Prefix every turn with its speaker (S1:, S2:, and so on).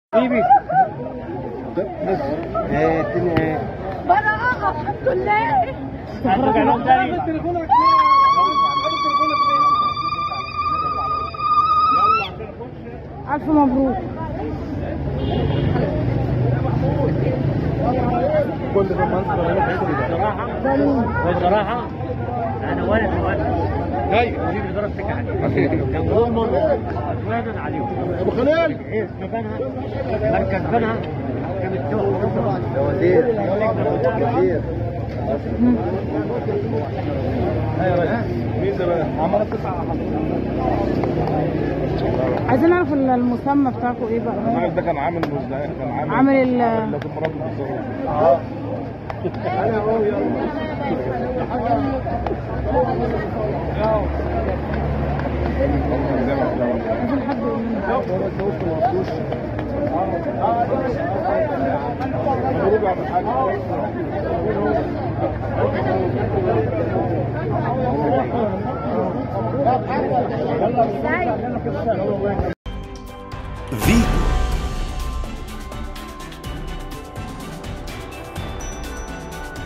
S1: بيبي بس ايه الدنيا ايه
S2: براءة الحمد لله
S1: هترجع لهم تاني
S2: ألف مبروك
S1: كل في مصر
S3: بصراحة أنا ولد ولد
S1: ايوه
S3: دي اللي ضربتك عليه كان هو مرة أتواجد عليهم
S1: ابو خليل
S3: إيه مكانها مركز بنها كانت تقع
S1: ده وزير وزير ايوه بس مين ده بقى؟ عمال تسعة
S2: عايزين نعرف المسمى بتاعكم ايه بقى
S1: الراجل ده كان عامل مزدهر كان عامل
S2: عامل ال-
S1: لكن مراته بتصور اه انا اهو يلا
S2: عايزين حد يقول لنا
S1: مبروك يا عم الحاج
S4: فيجو